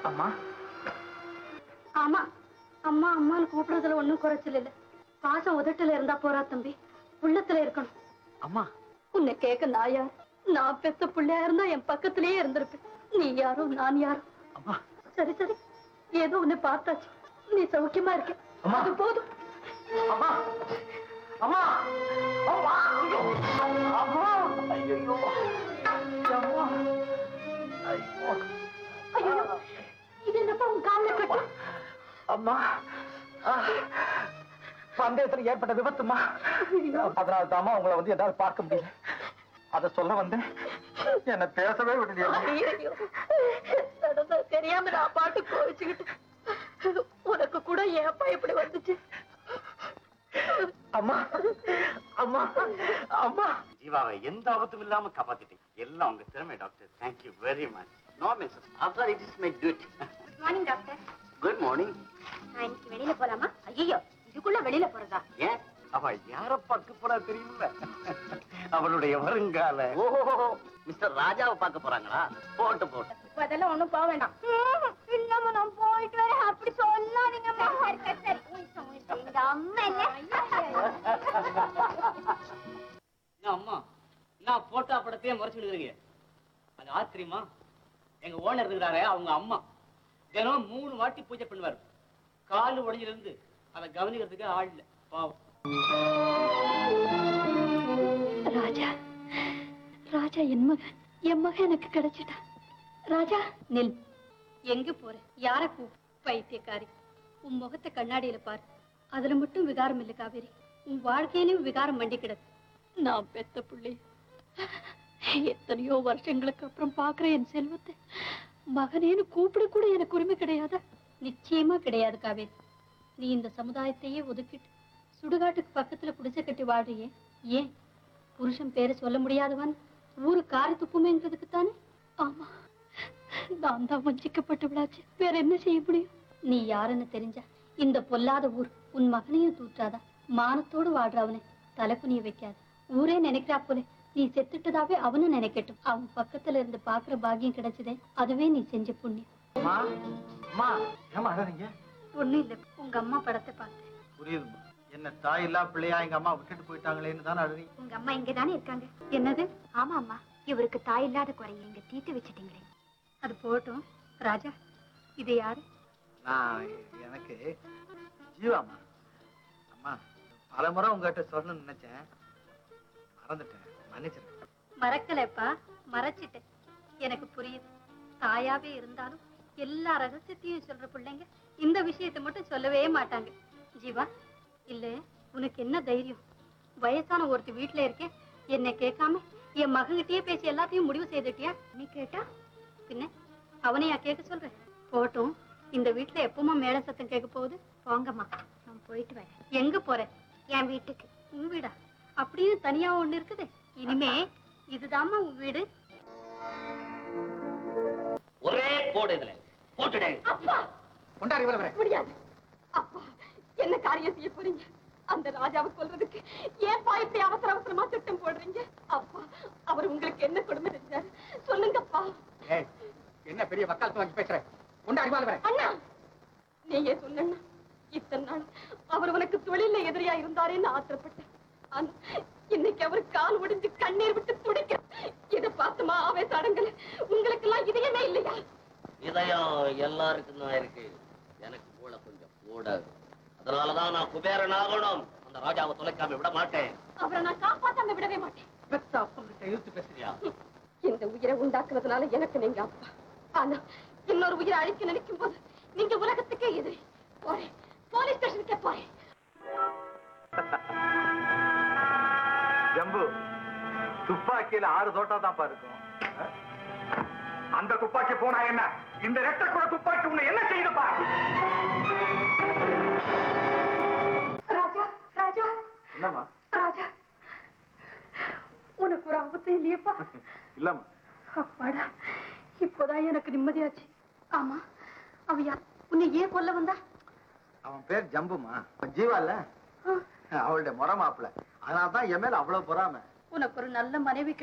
அம்மா ஆமா அம்மா அம்மான்னு கூப்பிடுறதுல ஒண்ணும் குறைச்சல் இல்ல பாசம் உதட்டுல இருந்தா போறா தம்பி உள்ளத்துல இருக்கணும் அம்மா உன்னை கேட்க நான் யார் நான் பெத்த பிள்ளையா இருந்தா என் பக்கத்திலேயே இருந்திருப்பேன் நீ யாரோ நான் யாரோ அம்மா சரி சரி ஏதோ உன்னை பார்த்தாச்சு நீ சௌக்கியமா இருக்க அம்மா. அது போதும் அம்மா அம்மா அம்மா ஐயோ அம்மா ஐயோ அம்மா ஐயோ ஐயோ இது என்னப்பா உன் காலில் கட்டு அம்மா ஆ, பந்தயத்துல ஏற்பட்ட விபத்துமா அதனால தாமா உங்களை வந்து என்னால பார்க்க முடியல அத சொல்ல வந்தேன் என்ன பேசவே விடலையா ஐயையோ. நடந்தது தெரியாம நான் பாட்டு கோவிச்சுக்கிட்டு உனக்கு கூட ஏப்பா இப்படி வந்துச்சு அம்மா அம்மா அம்மா ஜீவாவை எந்த ஆபத்தும் இல்லாம காப்பாத்திட்டீங்க எல்லாம் உங்க திறமை doctor thank you very much no Mrs after it is my duty morning doctor good morning நான் இன்னைக்கு வெளியில போலாமா ஐயோ இதுக்குள்ள வெளியில போறதா ஏன் அவ யார பார்க்க போறா தெரியுமில்ல அவளுடைய வருங்கால ஓஹோ மிஸ்டர் ராஜாவை பார்க்க போறாங்களா போட்டு போட்டு இப்ப அதெல்லாம் ஒண்ணும் போக வேண்டாம் இல்லாம நான் போயிட்டு வரேன் அப்படி சொல்லாதீங்க எங்க அம்மா என்ன அம்மா நான் போட்டா படத்தையே முறைச்சு விடுறீங்க அது ஆச்சரியமா எங்க ஓனர் இருக்கிறாரே அவங்க அம்மா தினம் மூணு வாட்டி பூஜை பண்ணுவார் கால் உடைஞ்சில இருந்து அதை கவனிக்கிறதுக்கு ஆள் இல்ல பாவம் ராஜா ராஜா என் மகன் என் மகன் எனக்கு கிடைச்சிட்டான் ராஜா நில் எங்க போற யார கூ பைத்தியக்காரி உன் முகத்தை கண்ணாடியில பாரு அதுல மட்டும் விகாரம் இல்ல காவேரி உன் வாழ்க்கையிலும் விகாரம் மண்டி கிடக்கு நான் பெத்த பிள்ளை எத்தனையோ வருஷங்களுக்கு அப்புறம் பாக்குற என் செல்வத்தை மகனேன்னு கூப்பிட கூட எனக்கு உரிமை கிடையாதா நிச்சயமா கிடையாது காவேரி நீ இந்த சமுதாயத்தையே ஒதுக்கிட்டு சுடுகாட்டுக்கு பக்கத்துல குடிசை கட்டி வாழ்றியே ஏன் புருஷன் பேரை சொல்ல முடியாதவன் ஊரு காரி துப்புமேங்கிறதுக்கு தானே ஆமா நான் தான் வஞ்சிக்கப்பட்டு விடாச்சு வேற என்ன செய்ய முடியும் நீ யாருன்னு தெரிஞ்சா இந்த பொல்லாத ஊர் உன் மகனையும் தூற்றாதா மானத்தோடு வாழ்றவனை தலைக்குனிய வைக்காது ஊரே நினைக்கிறா போல நீ செத்துட்டதாவே அவனும் நினைக்கட்டும் அவன் பக்கத்துல இருந்து பாக்குற பாக்கியம் கிடைச்சதே அதுவே நீ செஞ்ச புண்ணியம் அம்மா அம்மா ஏமா அழறீங்க ஒண்ணும் இல்ல உங்க அம்மா படத்தை பார்த்தேன் புரியுதுமா என்ன தாய் இல்லா பிள்ளையா எங்க அம்மா விட்டுட்டு போயிட்டாங்களேன்னு தானே அழுறீங்க உங்க அம்மா இங்க தானே இருக்காங்க என்னது ஆமா அம்மா இவருக்கு தாய் இல்லாத குறைய இங்க தீர்த்து வச்சிட்டீங்களே அது போட்டும் ராஜா இது யாரு நான் எனக்கு ஜீவாம்மா அம்மா பல முறை உங்ககிட்ட சொல்லணும்னு நினைச்சேன் மறந்துட்டேன் மன்னிச்சிருக்கேன் மறக்கலப்பா மறைச்சிட்டேன் எனக்கு புரியுது தாயாவே இருந்தாலும் எல்லா ரகசியத்தையும் சொல்ற பிள்ளைங்க இந்த விஷயத்தை மட்டும் சொல்லவே மாட்டாங்க ஜீவா இல்ல உனக்கு என்ன தைரியம் வயசான ஒருத்தி வீட்டுல இருக்கேன் என்னை கேட்காம என் மகன்கிட்டயே பேசி எல்லாத்தையும் முடிவு செய்துட்டியா நீ கேட்டா பின்ன அவனையா கேட்க சொல்ற போட்டும் இந்த வீட்டுல எப்பவுமா மேல சத்தம் கேட்க போகுது போங்கம்மா நான் போயிட்டு வரேன் எங்க போற என் வீட்டுக்கு உன் வீடா அப்படின்னு தனியா ஒண்ணு இருக்குது இனிமே இதுதாம்மா உன் வீடு ஒரே போடு இதுல போட்டுடு அப்பா கொண்டாடி வர முடியாது அப்பா என்ன காரியம் செய்ய போறீங்க அந்த ராஜாவை கொல்றதுக்கு ஏன்பா இப்படி அவசர அவசரமா திட்டம் போடுறீங்க அப்பா அவர் உங்களுக்கு என்ன கொடுமை செஞ்சாரு சொல்லுங்கப்பா ஏய் என்ன பெரிய வக்காலத்து வாங்கி பேசுற கொண்டாடி வர அண்ணா நீங்க சொன்னா இத்தனை நாள் அவர் உனக்கு தொழில எதிரியா இருந்தாரேன்னு ஆத்திரப்பட்டேன் ஆனா இன்னைக்கு அவர் கால் ஒடிஞ்சு கண்ணீர் விட்டு துடிக்க இதை பார்த்துமா ஆவேச அடங்கல உங்களுக்கு எல்லாம் இதயமே இல்லையா இதயம் எல்லாருக்கும் தான் இருக்கு எனக்கு கூட கொஞ்சம் கூட அதனாலதான் நான் குபேரன் ஆகணும் அந்த ராஜாவை தொலைக்காம விட மாட்டேன் அவரை நான் காப்பாத்தாம விடவே மாட்டேன் பெத்த அப்பங்கிட்ட இழுத்து பேசுறியா இந்த உயிரை உண்டாக்குறதுனால எனக்கு நீங்க அப்பா ஆனா இன்னொரு உயிரை அழிக்க நினைக்கும் போது நீங்க உலகத்துக்கே எதிரி போறேன் போலீஸ் ஸ்டேஷனுக்கே போறேன் ஜம்பு துப்பாக்கியில ஆறு தோட்டா தான் இருக்கும் அஹ்? அந்த துப்பாக்கி போனா என்ன இந்த ரெட்ட கூட துப்பாக்கி உன்னை என்ன செய்யுதுப்பா ராஜா ராஜா என்னம்மா ராஜா உனக்கு ஒரு ஆபத்து இல்லையப்பா இல்லம்மா அப்பாடா இப்போதான் எனக்கு நிம்மதியாச்சு ஆமா அவ யார் உன்னை ஏன் கொல்ல வந்தா அவன் பேர் ஜம்புமா அவன் ஜீவா இல்ல ஆ, அவளுடைய முறை மாப்பிள்ள அதனால தான் என் மேல அவ்வளவு பொறாம உனக்கு ஒரு நல்ல மனைவி